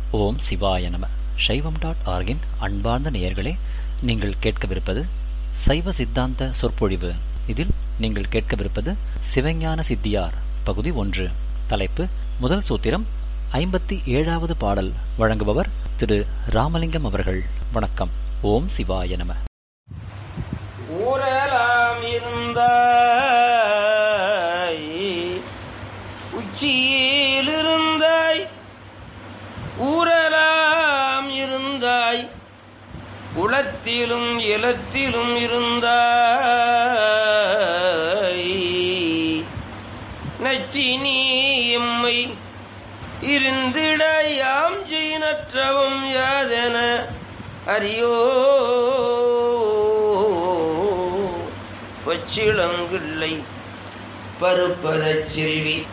ஓம் சிவாய நம சைவம் டாட் ஆர்கின் அன்பார்ந்த நேயர்களே நீங்கள் கேட்கவிருப்பது சைவ சித்தாந்த சொற்பொழிவு இதில் நீங்கள் கேட்கவிருப்பது சிவஞான சித்தியார் பகுதி ஒன்று தலைப்பு முதல் சூத்திரம் ஐம்பத்தி ஏழாவது பாடல் வழங்குபவர் திரு ராமலிங்கம் அவர்கள் வணக்கம் ஓம் சிவாய நம ஊரலாம் இருந்தாய் உச்சியில் இருந்தாய் ஊரலாம் இருந்தாய் உளத்திலும் இலத்திலும் இருந்தாய் நச்சினி எம்மை இருந்திட யாம் செய்நற்றவும் யாதென அறியோ பச்சிளங்கிள்ளை பருப்பதச் செல்வி